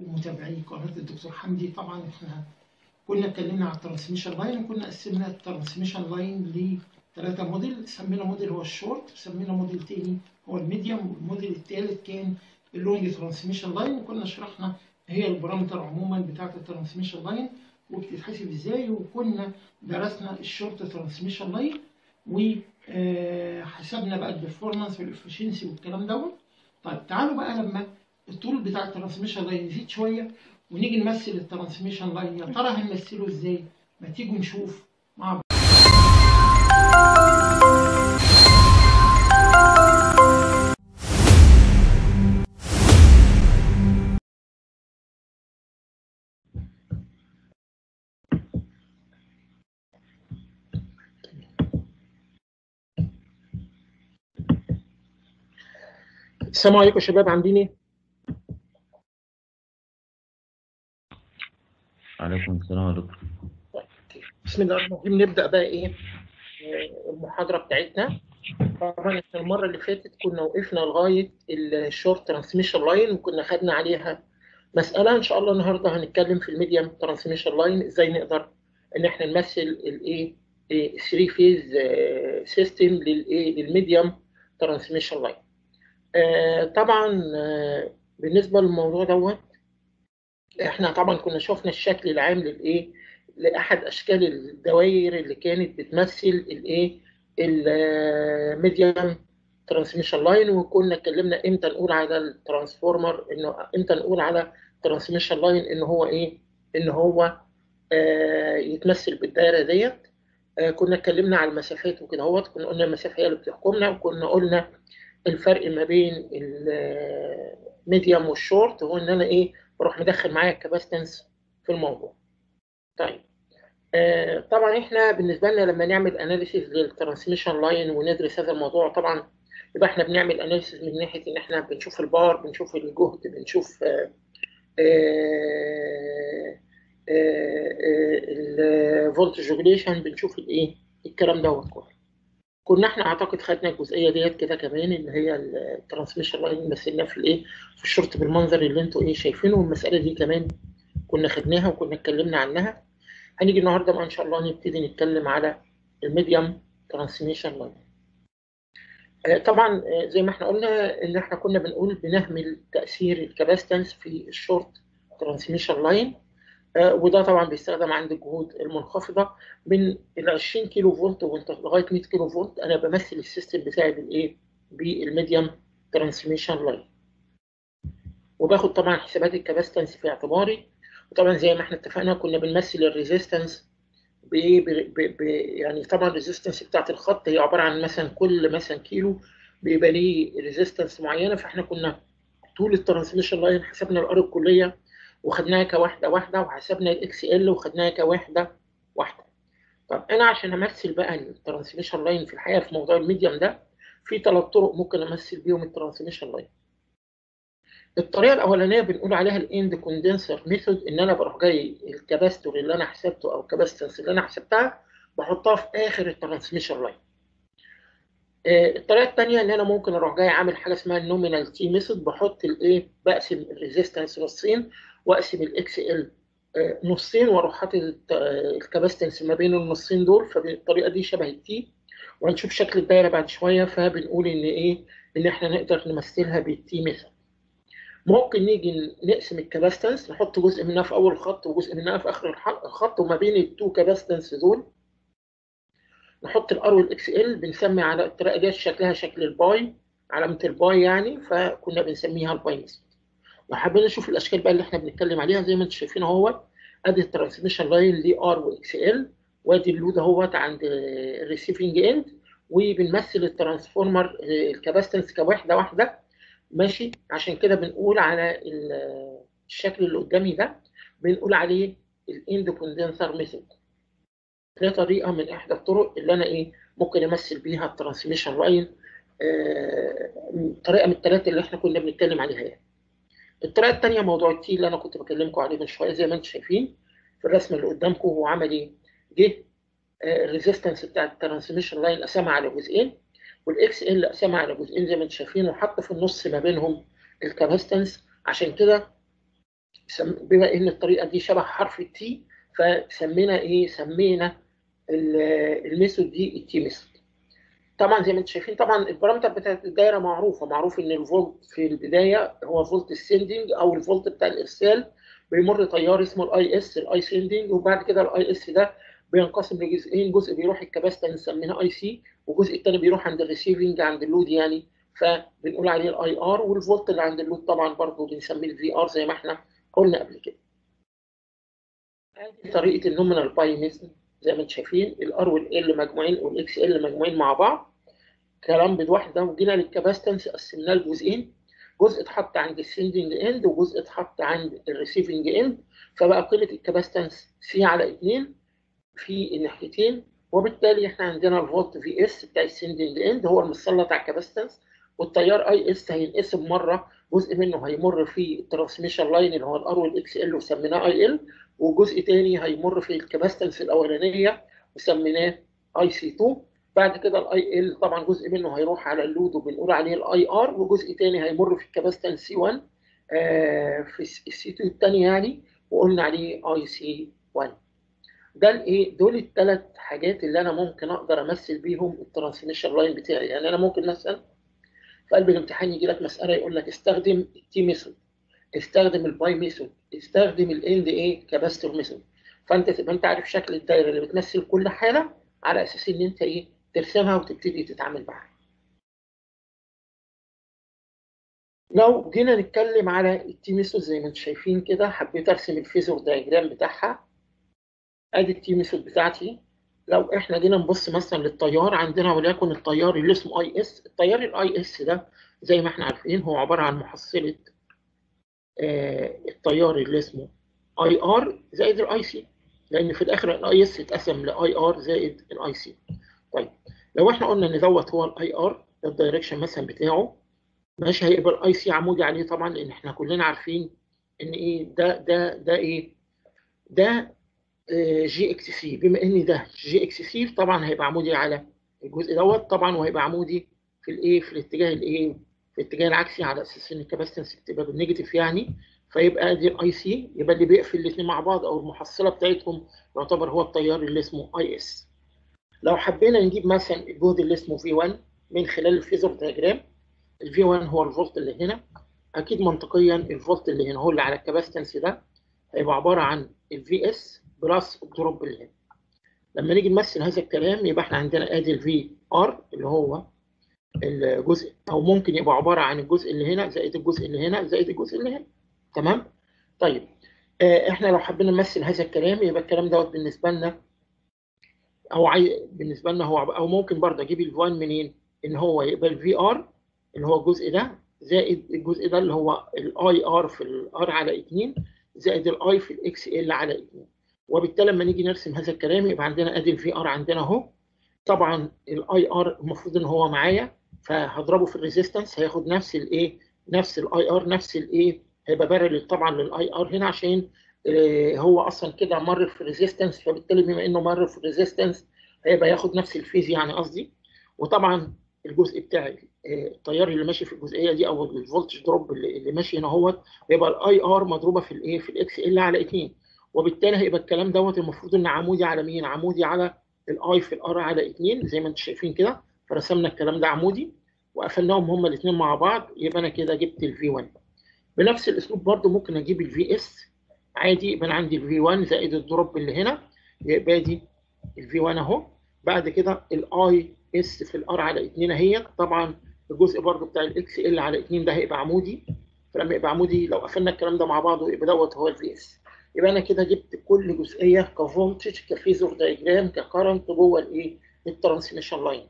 ومتابعي قناه الدكتور حمدي طبعا احنا كنا اتكلمنا على الترانسميشن لاين وكنا قسمنا الترانسميشن لاين لثلاثه موديل سمينا موديل هو الشورت وسمينا موديل تاني هو الميديوم والموديل الثالث كان اللونج ترانسميشن لاين وكنا شرحنا هي البارامتر عموما بتاعه الترانسميشن لاين وبتتحسب ازاي وكنا درسنا الشورت ترانسميشن لاين وحسبنا بقى البرفورمانس والافشنسي والكلام دوت طيب تعالوا بقى لما الطول بتاع الترانسميشن لاين يزيد شويه ونيجي نمثل الترانسميشن لاين يا ترى هنمثله ازاي؟ ما تيجوا نشوف مع بعض السلام عليكم يا شباب عاملين ايه؟ عليكم السلام يا دكتور بسم الله الرحمن الرحيم نبدا بقى ايه آه، المحاضره بتاعتنا طبعا احنا المره اللي فاتت كنا وقفنا لغايه الشورت ترانسميشن لاين وكنا خدنا عليها مساله ان شاء الله النهارده هنتكلم في الميديم ترانسميشن لاين ازاي نقدر ان احنا نمثل الايه 3 فيز سيستم للايه للميديم ترانسميشن لاين طبعا آه، بالنسبه للموضوع دوت احنا طبعا كنا شفنا الشكل العام للايه لاحد اشكال الدوائر اللي كانت بتمثل الايه الميديم ترانسميشن لاين وكنا اتكلمنا امتى نقول على الترانسفورمر انه امتى نقول على ترانسميشن لاين ان هو ايه ان هو آه يتمثل بالدائره ديت آه كنا اتكلمنا على المسافات وكده اهوت كنا قلنا المسافه هي اللي بتحكمنا وكنا قلنا الفرق ما بين الميديم والشورت هو ان انا ايه بروح مدخل معايا الكاباستنس في الموضوع طيب آه طبعا احنا بالنسبه لنا لما نعمل اناليسيز للترانسميشن لاين وندرس هذا الموضوع طبعا يبقى احنا بنعمل اناليسيز من ناحيه ان احنا بنشوف البار بنشوف الجهد بنشوف آه آه الفولتج ريجوليشن بنشوف الايه الكلام دوت كله كنا احنا اعتقد خدنا الجزئيه ديت كده كمان اللي هي الترانسميشن لاين مثلناه في الايه في الشورت بالمنظر اللي انتوا ايه شايفينه والمساله دي كمان كنا خدناها وكنا اتكلمنا عنها هنيجي النهارده بقى ان شاء الله نبتدي نتكلم على الميديم ترانسميشن لاين طبعا زي ما احنا قلنا ان احنا كنا بنقول بنهمل تاثير الكاباستنس في الشورت ترانسميشن لاين وده طبعا بيستخدم عند الجهود المنخفضه من ال 20 كيلو فولت وانت لغايه 100 كيلو فولت انا بمثل السيستم بتاعي بالايه؟ بالميديم ترانسميشن لاين. وباخد طبعا حسابات الكاباستنس في اعتباري وطبعا زي ما احنا اتفقنا كنا بنمثل الريزيستنس بايه يعني طبعا الريزيستنس بتاعت الخط هي عباره عن مثلا كل مثلا كيلو بيبقى ليه ريزيستنس معينه فاحنا كنا طول الترانسميشن لاين حسبنا الار الكليه وخدناها كواحده واحده وحسبنا الاكس ال وخدناها كواحده واحده طب انا عشان امثل بقى الترانسميشن لاين في الحقيقه في موضوع الميديم ده في ثلاث طرق ممكن امثل بيهم الترانسميشن لاين الطريقه الاولانيه بنقول عليها الاند كوندنسر ميثود ان انا بروح جاي الكاباستور اللي انا حسبته او الكاباستنس اللي انا حسبتها بحطها في اخر الترانسميشن لاين الطريقه الثانيه ان انا ممكن اروح جاي عامل حاجه اسمها النومينال تي ميثود بحط الايه بقسم الريزيستنس نصين واقسم الاكس ال نصين واروح حاطط الكاباستنس ما بين النصين دول فبالطريقه دي شبه التي وهنشوف شكل الدايره بعد شويه فبنقول ان ايه ان احنا نقدر نمثلها بالتي ميثود ممكن نيجي نقسم الكاباستنس نحط جزء منها في اول خط وجزء منها في اخر الخط وما بين التو كاباستنس دول نحط الار والاكس ال بنسمي على الطريقه دي شكلها شكل الباي علامه الباي يعني فكنا بنسميها الباي ميثود لو حابين نشوف الاشكال بقى اللي احنا بنتكلم عليها زي ما انتم شايفين اهوت ادي الترانسميشن لاين ليه ار واكس ال وادي اللود اهوت عند الريسيفنج اند وبنمثل الترانسفورمر الكاباستنس كوحده واحده ماشي عشان كده بنقول على الشكل اللي قدامي ده بنقول عليه الاند كوندنسر ميثود ده طريقه من احدى الطرق اللي انا ايه ممكن امثل بيها الترانسميشن لاين آه طريقه من الثلاثه اللي احنا كنا بنتكلم عليها يعني. الطريقه الثانيه موضوع التي اللي انا كنت بكلمكم عليه من شويه زي ما انتم شايفين في الرسم اللي قدامكم هو عمل ايه؟ جه الريزيستنس بتاع الترانسميشن لاين قسمها على جزئين والاكس ال قسمها على جزئين زي ما انتم شايفين وحط في النص ما بينهم الكاباستنس عشان كده بما ان الطريقه دي شبه حرف التي فسمينا ايه سمينا الميثود دي التي ميثود طبعا زي ما انتم شايفين طبعا البارامتر بتاعت الدايره معروفه معروف ان الفولت في البدايه هو فولت السندنج او الفولت بتاع الارسال بيمر تيار اسمه الاي اس الاي سندنج وبعد كده الاي اس ده بينقسم لجزئين جزء بيروح الكباستنس نسميها اي سي والجزء الثاني بيروح عند الريسيفنج عند اللود يعني فبنقول عليه الاي ار والفولت اللي عند اللود طبعا برضه بنسميه الفي ار زي ما احنا قلنا قبل كده. ادي طريقه النومينال باي ميثود زي ما انتم شايفين الار والال مجموعين والاكس ال مجموعين مع بعض كلام واحده وجينا للكباستنس قسمناه لجزئين جزء اتحط عند السندنج اند وجزء اتحط عند الريسيفنج اند فبقى قيمه الكباستنس سي على 2 في الناحيتين وبالتالي احنا عندنا الفولت في اس بتاع السندنج اند هو المسلط على الكباستنس والتيار اي اس هينقسم مره جزء منه هيمر في الترانسميشن لاين اللي هو الار والاكس ال وسميناه اي ال وجزء تاني هيمر في الكباستنس الاولانيه وسميناه اي سي 2 بعد كده الاي ال طبعا جزء منه هيروح على اللود وبنقول عليه الاي ار وجزء تاني هيمر في الكباستنس سي 1 آه في السي 2 الثانيه يعني وقلنا عليه اي سي 1 ده الايه دول الثلاث حاجات اللي انا ممكن اقدر امثل بيهم الترانسميشن لاين بتاعي يعني انا ممكن مثلا في قلب الامتحان يجي لك مساله يقول لك استخدم التي ميثود استخدم الباي ميثود استخدم الاند ايه كاباستور ميثود فانت تبقى انت عارف شكل الدايره اللي بتمثل كل حاله على اساس ان انت ايه ترسمها وتبتدي تتعامل معاها لو جينا نتكلم على التي ميثود زي ما انتم شايفين كده حبيت ارسم الفيزور دايجرام بتاعها ادي التي ميثود بتاعتي لو احنا جينا نبص مثلا للتيار عندنا وليكن التيار اللي اسمه اي اس التيار الاي اس ده زي ما احنا عارفين هو عباره عن محصله آه التيار اللي اسمه اي ار زائد الاي سي لان في الاخر الاي اس اتقسم لاي ار زائد الاي سي طيب لو احنا قلنا ان دوت هو الاي ار ده الدايركشن مثلا بتاعه ماشي هيبقى الاي سي عمودي عليه طبعا لان احنا كلنا عارفين ان ايه ده ده ده ايه ده جي اكس سي بما ان ده جي اكس سي طبعا هيبقى عمودي على الجزء دوت طبعا وهيبقى عمودي في الايه في الاتجاه الايه في الاتجاه العكسي على اساس ان الكاباستنس بتبقى بالنيجاتيف يعني فيبقى دي الاي سي يبقى اللي بيقفل الاثنين مع بعض او المحصله بتاعتهم يعتبر هو التيار اللي اسمه اي اس لو حبينا نجيب مثلا الجهد اللي اسمه في 1 من خلال الفيزور دياجرام الفي 1 هو الفولت اللي هنا اكيد منطقيا الفولت اللي هنا هو اللي على الكاباستنس ده هيبقى عباره عن الفي اس بلس الدروب اللي هنا لما نيجي نمثل هذا الكلام يبقى احنا عندنا ادي الفي ار اللي هو الجزء او ممكن يبقى عباره عن الجزء اللي هنا زائد الجزء اللي هنا زائد الجزء اللي هنا تمام طيب اه احنا لو حبينا نمثل هذا الكلام يبقى الكلام دوت بالنسبه لنا او عاي... بالنسبه لنا هو او ممكن برضه اجيب الفوان منين ان هو يبقى الفي ار اللي هو الجزء ده زائد الجزء ده اللي هو الاي ار في الار على 2 زائد الاي في الاكس ال على 2 وبالتالي لما نيجي نرسم هذا الكلام يبقى عندنا ادي الفي ار عندنا اهو طبعا الاي ار المفروض ان هو معايا فهضربه في الريزيستنس هياخد نفس الايه نفس الاي ار نفس الايه هيبقى بارل طبعا للاي ار هنا عشان آه هو اصلا كده مر في الريزيستنس فبالتالي بما انه مر في الريزيستنس هيبقى ياخد نفس الفيز يعني قصدي وطبعا الجزء بتاع التيار اللي ماشي في الجزئيه دي او الفولتج دروب اللي, اللي ماشي هنا اهوت هيبقى الاي ار مضروبه في الايه في الاكس ال على 2 وبالتالي هيبقى الكلام دوت المفروض ان عمودي على مين؟ عمودي على الاي في الار على 2 زي ما انتم شايفين كده فرسمنا الكلام ده عمودي وقفلناهم هما الاثنين مع بعض يبقى انا كده جبت الفي 1 بنفس الاسلوب برده ممكن اجيب الفي اس عادي يبقى انا عندي الفي 1 زائد الدروب اللي هنا يبقى دي الفي 1 اهو بعد كده الاي اس في الار على 2 اهي طبعا الجزء برده بتاع الاكس ال على 2 ده هيبقى عمودي فلما يبقى عمودي لو قفلنا الكلام ده مع بعضه يبقى دوت هو الفي اس يبقى انا كده جبت كل جزئيه كفولتج كفيزور دايجرام ككرنت جوه الايه الترانسميشن لاين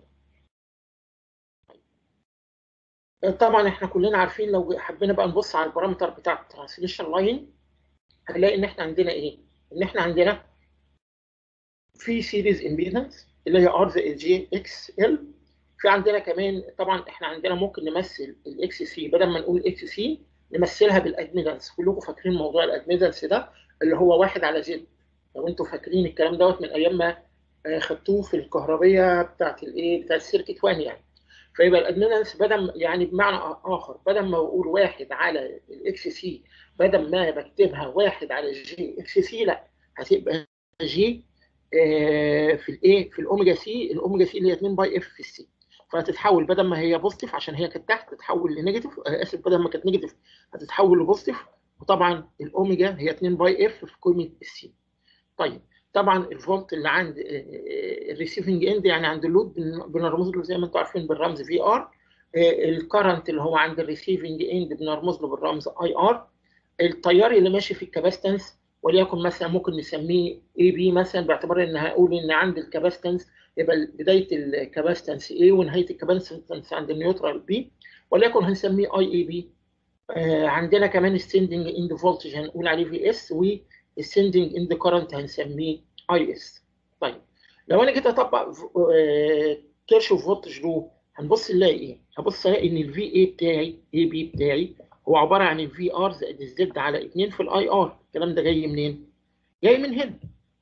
طبعا احنا كلنا عارفين لو حبينا بقى نبص على البارامتر بتاع الترانسميشن لاين هنلاقي ان احنا عندنا ايه ان احنا عندنا في سيريز امبيدنس اللي هي ار زائد جي اكس ال في عندنا كمان طبعا احنا عندنا ممكن نمثل الاكس سي بدل ما نقول اكس سي نمثلها بالادميدنس كلكم فاكرين موضوع الادميدنس ده اللي هو واحد على زد لو انتم فاكرين الكلام دوت من ايام ما خدتوه في الكهربيه بتاعت الايه بتاعت السيركت 1 يعني فيبقى الادمنس بدل يعني بمعنى اخر بدل ما بقول واحد على الاكس سي بدل ما بكتبها واحد على جي اكس سي لا هتبقى جي آه، في الايه في الاوميجا سي الاوميجا سي اللي هي 2 باي اف في السي فهتتحول بدل ما هي بوزيتيف عشان هي كانت تحت تتحول لنيجاتيف آه، اسف بدل ما كانت نيجاتيف هتتحول لبوزيتيف وطبعا الاوميجا هي 2 باي اف في قيمه السي طيب طبعا الفولت اللي عند الريسيفنج اند يعني عند اللود بن- بنرمز له زي ما انتم عارفين بالرمز في ار الكرنت اللي هو عند الريسيفنج اند بنرمز له بالرمز اي ار التيار اللي ماشي في الكاباستنس وليكن مثلا ممكن نسميه اي بي مثلا باعتبار ان هقول ان عند الكاباستنس يبقى بدايه الكاباستنس اي ونهايه الكاباستنس عند النيوترال بي وليكن هنسميه اي اي بي عندنا كمان السندنج اند فولتج هنقول عليه في اس والسندنج اند كرنت هنسميه اي اس طيب لو انا جيت اطبق كيرشوف فولتج لو هنبص نلاقي ايه؟ هبص الاقي ان الفي اي بتاعي اي بي بتاعي هو عباره عن الفي ار زائد الزد على 2 في الاي ار الكلام ده جاي منين؟ جاي من هنا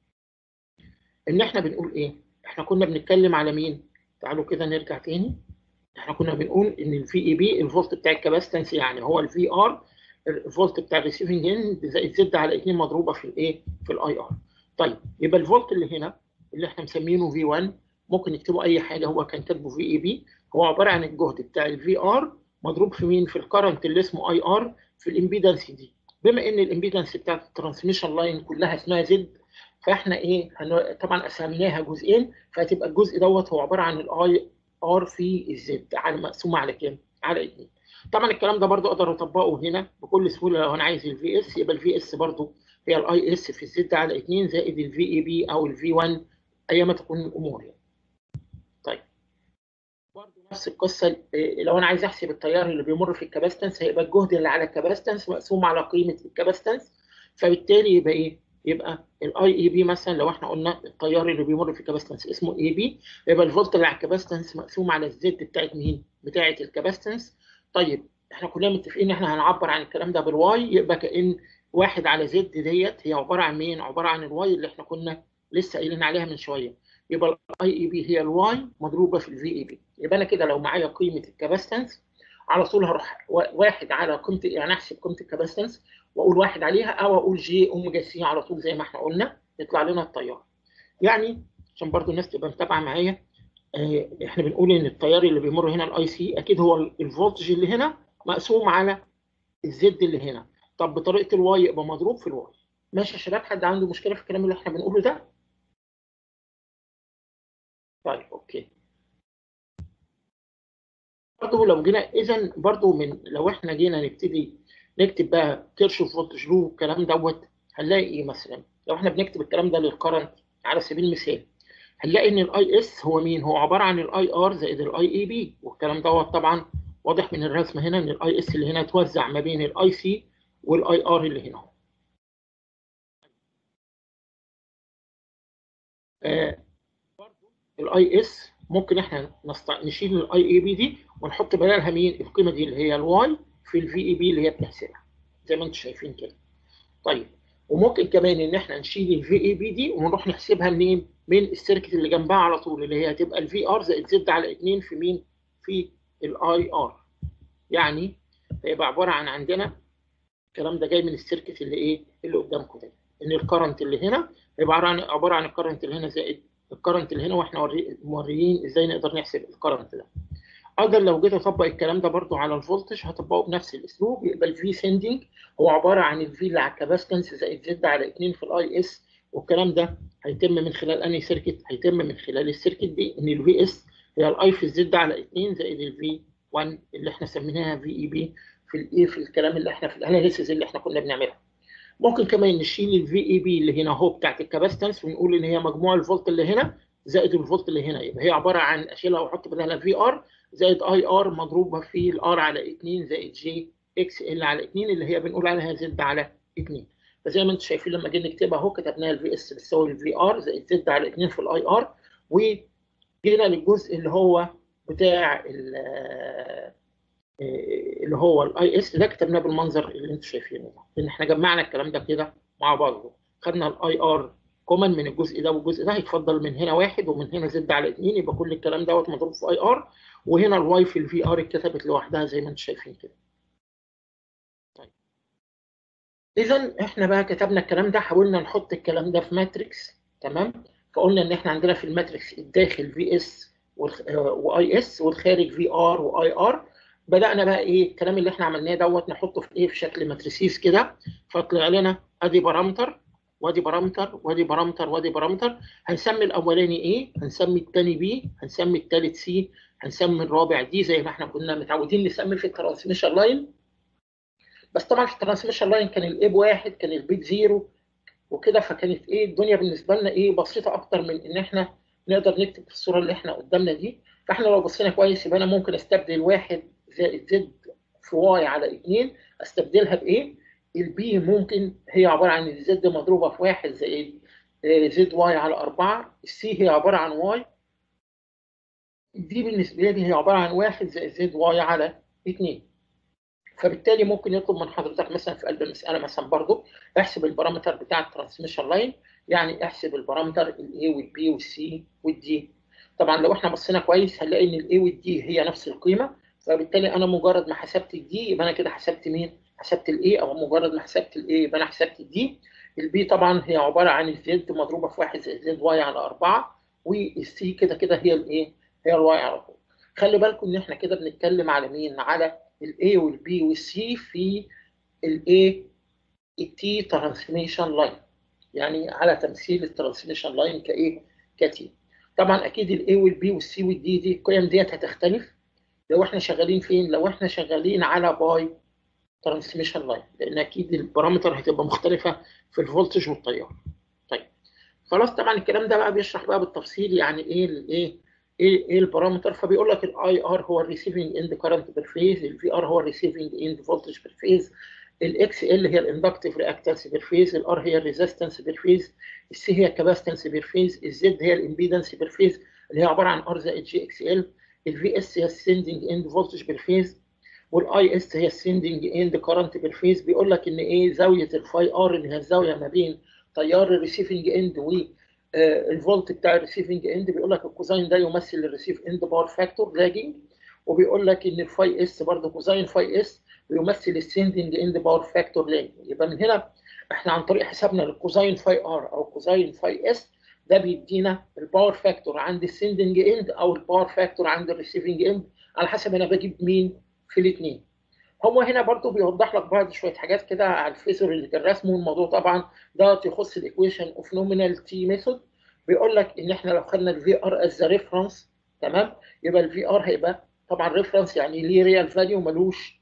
ان احنا بنقول ايه؟ احنا كنا بنتكلم على مين؟ تعالوا كده نرجع تاني احنا كنا بنقول ان الفي اي بي الفولت بتاع الكاباستنس يعني هو الفي ار الفولت بتاع الريسيفنج اند زائد زد على 2 مضروبه في الايه؟ في الاي ار. طيب يبقى الفولت اللي هنا اللي احنا مسمينه في 1 ممكن نكتبه اي حاجه هو كان كاتبه في اي بي هو عباره عن الجهد بتاع الفي ار مضروب في مين؟ في الكرنت اللي اسمه اي ار في الامبيدنس دي. بما ان الامبيدنس بتاعت الترانسميشن لاين كلها اسمها زد فاحنا ايه هنو... طبعا قسمناها جزئين فهتبقى الجزء دوت هو عباره عن الاي ار في الزد على مقسومه على كام؟ على 2 طبعا الكلام ده برضو اقدر اطبقه هنا بكل سهوله لو انا عايز الفي اس يبقى الفي اس برضو هي الاي اس في الزد على 2 زائد الفي اي بي او الفي 1 ايما تكون الامور يعني. طيب برضو نفس القصه إيه، لو انا عايز احسب التيار اللي بيمر في الكاباستنس هيبقى الجهد اللي على الكاباستنس مقسوم على قيمه الكاباستنس فبالتالي يبقى ايه؟ يبقى الاي اي بي مثلا لو احنا قلنا التيار اللي بيمر في الكاباستنس اسمه اي بي يبقى الفولت اللي على الكاباستنس مقسوم على الزد بتاعت مين؟ بتاعت الكاباستنس طيب احنا كلنا متفقين ان احنا هنعبر عن الكلام ده بالواي يبقى كأن واحد على زد ديت هي عباره عن مين؟ عباره عن الواي اللي احنا كنا لسه قايلين عليها من شويه يبقى الاي اي بي هي الواي مضروبه في الفي اي بي يبقى انا كده لو معايا قيمه الكاباستنس على طول هروح واحد على قيمه يعني احسب قيمه الكاباستنس واقول واحد عليها او اقول جي اوميجا سي على طول زي ما احنا قلنا يطلع لنا التيار يعني عشان برضو الناس تبقى متابعه معايا اه احنا بنقول ان التيار اللي بيمر هنا الاي سي اكيد هو الفولتج اللي هنا مقسوم على الزد اللي هنا طب بطريقه الواي يبقى مضروب في الواي ماشي يا شباب حد عنده مشكله في الكلام اللي احنا بنقوله ده طيب اوكي برضه لو جينا اذا برضه من لو احنا جينا نبتدي نكتب بقى كيرشوف فولتج لو الكلام دوت هنلاقي ايه مثلا لو احنا بنكتب الكلام ده للكرنت على سبيل المثال هنلاقي ان الاي اس هو مين هو عباره عن الاي ار زائد الاي اي بي والكلام دوت طبعا واضح من الرسمه هنا ان الاي اس اللي هنا توزع ما بين الاي سي والاي ار اللي هنا آه الاي اس ممكن احنا نست... نشيل الاي اي بي دي ونحط بدلها مين القيمه دي اللي هي الواي في الفي اي بي اللي هي بنحسبها زي ما انتم شايفين كده طيب وممكن كمان ان احنا نشيل الفي اي بي دي ونروح نحسبها منين من السيركت اللي جنبها على طول اللي هي هتبقى الفي ار زائد زد على 2 في مين في الاي ار يعني هيبقى عباره عن عندنا الكلام ده جاي من السيركت اللي ايه اللي قدامكم ده ان الكرنت اللي هنا هيبقى عباره عن عباره عن الكرنت اللي هنا زائد الكرنت اللي هنا واحنا موريين ازاي نقدر نحسب الكرنت ده اقدر لو جيت اطبق الكلام ده برضو على الفولتج هطبقه بنفس الاسلوب يبقى الفي سندنج هو عباره عن الفي اللي على الكاباستنس زائد زد على 2 في الاي اس والكلام ده هيتم من خلال انهي سيركت هيتم من خلال السيركت دي ان الفي اس هي الاي في الزد على 2 زائد الفي 1 اللي احنا سميناها في اي بي في الايه في الكلام اللي احنا في الاناليسيس اللي احنا كنا بنعملها ممكن كمان نشيل الفي اي بي اللي هنا اهو بتاعت الكاباستنس ونقول ان هي مجموع الفولت اللي هنا زائد الفولت اللي هنا يبقى هي عباره عن اشيلها واحط بدلها في ار زائد اي ار مضروبه في الار على 2 زائد جي اكس ال على 2 اللي هي بنقول عليها زد على 2 فزي ما انتم شايفين لما جينا نكتبها اهو كتبناها الفي اس بتساوي الفي ار زائد زد على 2 في الاي ار وجينا للجزء اللي هو بتاع اللي هو الاي اس ده كتبناه بالمنظر اللي انتم شايفينه ده لان احنا جمعنا الكلام ده كده مع بعضه خدنا الاي ار كومن من الجزء ده والجزء ده هيتفضل من هنا واحد ومن هنا زد على اتنين يبقى كل الكلام دوت مضروب في اي ار وهنا الواي في الفي ار اتكتبت لوحدها زي ما انتم شايفين كده. طيب. اذا احنا بقى كتبنا الكلام ده حاولنا نحط الكلام ده في ماتريكس تمام؟ فقلنا ان احنا عندنا في الماتريكس الداخل في اس واي اس والخارج في ار واي ار بدانا بقى ايه الكلام اللي احنا عملناه دوت نحطه في ايه في شكل ماتريسيز كده فطلع لنا ادي بارامتر وادي بارامتر وادي بارامتر وادي بارامتر هنسمي الاولاني ايه هنسمي الثاني بي هنسمي الثالث سي هنسمي الرابع دي زي ما احنا كنا متعودين نسمي في الترانسميشن لاين بس طبعا في الترانسميشن لاين كان الاي بواحد كان البيت زيرو وكده فكانت ايه الدنيا بالنسبه لنا ايه بسيطه اكتر من ان احنا نقدر نكتب في الصوره اللي احنا قدامنا دي فاحنا لو بصينا كويس يبقى انا ممكن استبدل واحد زائد زد في واي على 2 استبدلها بايه؟ البي ممكن هي عباره عن الزد مضروبه في واحد زائد زد واي على 4 السي هي عباره عن واي دي بالنسبه لي هي عباره عن واحد زائد زد واي على 2 فبالتالي ممكن يطلب من حضرتك مثلا في قلب المساله مثلا برضو احسب البارامتر بتاع الترانسميشن لاين يعني احسب البارامتر الاي والبي والسي والدي طبعا لو احنا بصينا كويس هنلاقي ان الاي والدي هي نفس القيمه فبالتالي انا مجرد ما حسبت الدي يبقى انا كده حسبت مين؟ حسبت الاي او مجرد ما حسبت الاي يبقى انا حسبت الدي البي طبعا هي عباره عن الزد مضروبه في 1 زائد زد واي على 4 والسي كده كده هي الايه؟ هي الواي على طول خلي بالكم ان احنا كده بنتكلم على مين؟ على الاي والبي والسي في الاي التي ترانسميشن لاين يعني على تمثيل الترانسميشن لاين كايه؟ كتي طبعا اكيد الاي والبي والسي والدي دي القيم ديت هتختلف لو احنا شغالين فين؟ لو احنا شغالين على باي ترانسميشن لاين لان اكيد البارامتر هتبقى مختلفه في الفولتج والتيار. طيب خلاص طبعا الكلام ده بقى بيشرح بقى بالتفصيل يعني ايه الايه ايه ايه البارامتر فبيقول لك الاي ار هو الريسيفنج اند كارنت بير فيز الفي ار هو الريسيفنج اند فولتج بير فيز الاكس ال هي الاندكتيف رياكتنس بير فيز الار هي الريزيستنس بير فيز السي هي الكاباستنس بير فيز الزد هي الامبيدنس بير فيز اللي هي عباره عن ار زائد جي اكس ال الفي اس هي السندنج اند فولتج بير فيز والاي اس هي السندنج اند كارنت بير فيز بيقول لك ان ايه زاويه الفاي ار اللي هي الزاويه ما بين تيار الريسيفنج اند و الفولت بتاع الريسيفنج اند بيقول لك الكوزاين ده يمثل الريسيف اند باور فاكتور لاجنج وبيقول لك ان الفاي اس برضه كوزاين فاي اس بيمثل السندنج اند باور فاكتور لاجنج يبقى من هنا احنا عن طريق حسابنا للكوزاين فاي ار او كوزاين فاي اس ده بيدينا الباور فاكتور عند السندنج اند او الباور فاكتور عند الريسيفنج اند على حسب انا بجيب مين في الاثنين هو هنا برضو بيوضح لك بعض شويه حاجات كده على الفيزر اللي كان رسمه الموضوع طبعا ده يخص الايكويشن اوف نومينال تي ميثود بيقول لك ان احنا لو خدنا الفي ار از ريفرنس تمام يبقى الفي ار هيبقى طبعا ريفرنس يعني ليه ريال فاليو ملوش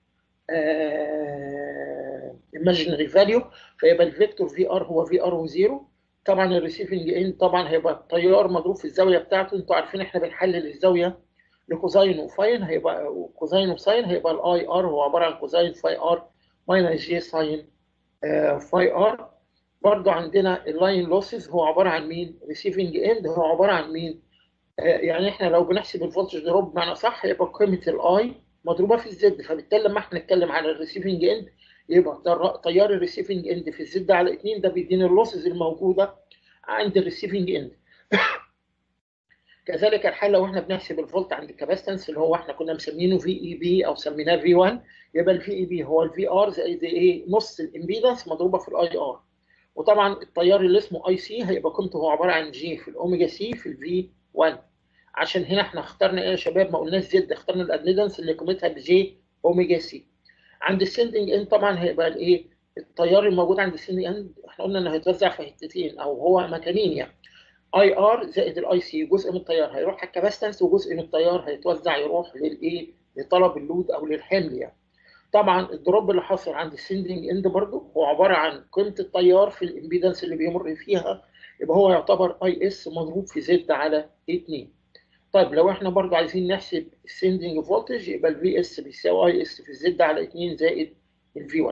ايماجينري فاليو فيبقى الفيكتور في ار هو في ار وزيرو طبعا الريسيفنج ان طبعا هيبقى التيار مضروب في الزاويه بتاعته انتوا عارفين احنا بنحلل الزاويه لكوزاين وفاين هيبقى كوزاين وساين هيبقى الاي ار هو عباره عن كوزاين فاي ار ماينس جي ساين فاي ار برضو عندنا اللاين لوسز هو عباره عن مين؟ ريسيفنج اند هو عباره عن مين؟ آه يعني احنا لو بنحسب الفولتج دروب بمعنى صح يبقى قيمه الاي مضروبه في الزد فبالتالي لما احنا نتكلم على الريسيفنج اند يبقى تيار الريسيفنج اند في الزد على 2 ده بيدينا اللوسز الموجوده عند الريسيفنج اند كذلك الحال لو احنا بنحسب الفولت عند الكاباستنس اللي هو احنا كنا مسمينه في اي بي او سميناه في 1 يبقى الفي اي بي هو الفي ار زائد ايه نص الامبيدنس مضروبه في الاي ار وطبعا التيار اللي اسمه اي سي هيبقى قيمته هو عباره عن جي في الاوميجا سي في الفي 1 عشان هنا احنا اخترنا ايه يا شباب ما قلناش زد اخترنا الادميدنس اللي قيمتها بجي اوميجا سي عند السندنج ان طبعا هيبقى الايه التيار الموجود عند السندنج ان احنا قلنا انه هيتوزع في حتتين او هو مكانين يعني اي ار زائد الاي سي جزء من التيار هيروح على الكاباستنس وجزء من التيار هيتوزع يروح للايه لطلب اللود او للحمل يعني طبعا الدروب اللي حاصل عند السندنج اند برضو هو عباره عن قيمه التيار في الامبيدنس اللي بيمر فيها يبقى هو يعتبر اي اس مضروب في زد على 2 طيب لو احنا برضو عايزين نحسب السندنج فولتج يبقى الفي اس بيساوي اي اس في زد على 2 زائد الفي 1